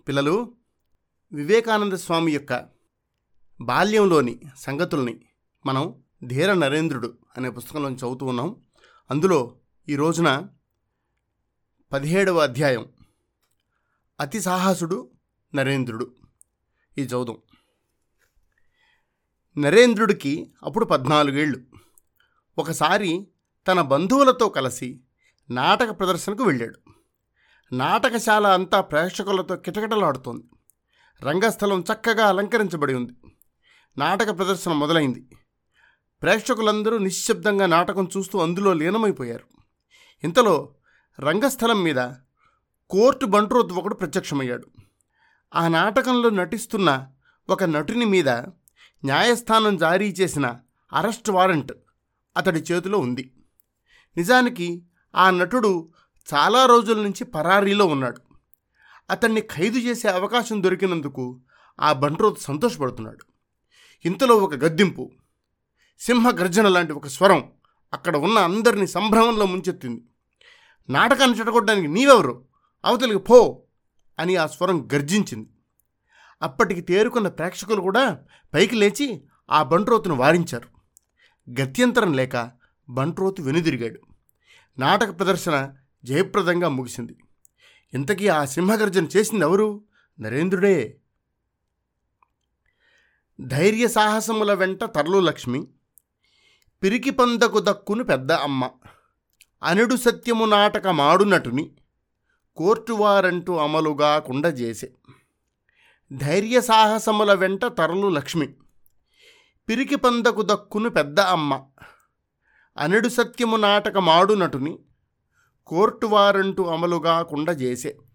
పిల్లలు వివేకానంద స్వామి యొక్క బాల్యంలోని సంగతుల్ని మనం ధీర నరేంద్రుడు అనే పుస్తకంలో చదువుతూ ఉన్నాం అందులో ఈ రోజున పదిహేడవ అధ్యాయం అతి సాహసుడు నరేంద్రుడు ఈ చదువుదాం నరేంద్రుడికి అప్పుడు పద్నాలుగేళ్ళు ఒకసారి తన బంధువులతో కలిసి నాటక ప్రదర్శనకు వెళ్ళాడు నాటకశాల అంతా ప్రేక్షకులతో కిటకిటలాడుతోంది రంగస్థలం చక్కగా అలంకరించబడి ఉంది నాటక ప్రదర్శన మొదలైంది ప్రేక్షకులందరూ నిశ్శబ్దంగా నాటకం చూస్తూ అందులో లీనమైపోయారు ఇంతలో రంగస్థలం మీద కోర్టు బంట్రోత్ ఒకడు ప్రత్యక్షమయ్యాడు ఆ నాటకంలో నటిస్తున్న ఒక నటుని మీద న్యాయస్థానం జారీ చేసిన అరెస్ట్ వారెంట్ అతడి చేతిలో ఉంది నిజానికి ఆ నటుడు చాలా రోజుల నుంచి పరారీలో ఉన్నాడు అతన్ని ఖైదు చేసే అవకాశం దొరికినందుకు ఆ బంట్రోత్ సంతోషపడుతున్నాడు ఇంతలో ఒక గద్దింపు సింహ గర్జన లాంటి ఒక స్వరం అక్కడ ఉన్న అందరినీ సంభ్రమంలో ముంచెత్తింది నాటకాన్ని చెడగొట్టడానికి నీవెవరు అవతలికి పో అని ఆ స్వరం గర్జించింది అప్పటికి తేరుకున్న ప్రేక్షకులు కూడా పైకి లేచి ఆ బంట్రోతును వారించారు గత్యంతరం లేక బంట్రోతు వెనుదిరిగాడు నాటక ప్రదర్శన జయప్రదంగా ముగిసింది ఇంతకీ ఆ సింహగర్జన చేసింది ఎవరు నరేంద్రుడే ధైర్య సాహసముల వెంట తరలు లక్ష్మి పిరికి పందకు దక్కును పెద్ద అమ్మ అనుడు సత్యము నాటక మాడునటుని కోర్టు వారంటూ అమలుగా కుండజేసే ధైర్య సాహసముల వెంట తరలు లక్ష్మి పిరికి పందకు దక్కును పెద్ద అమ్మ అనుడు సత్యము నాటక మాడునటుని కోర్టు వారంటూ అమలుగా కుండజేసే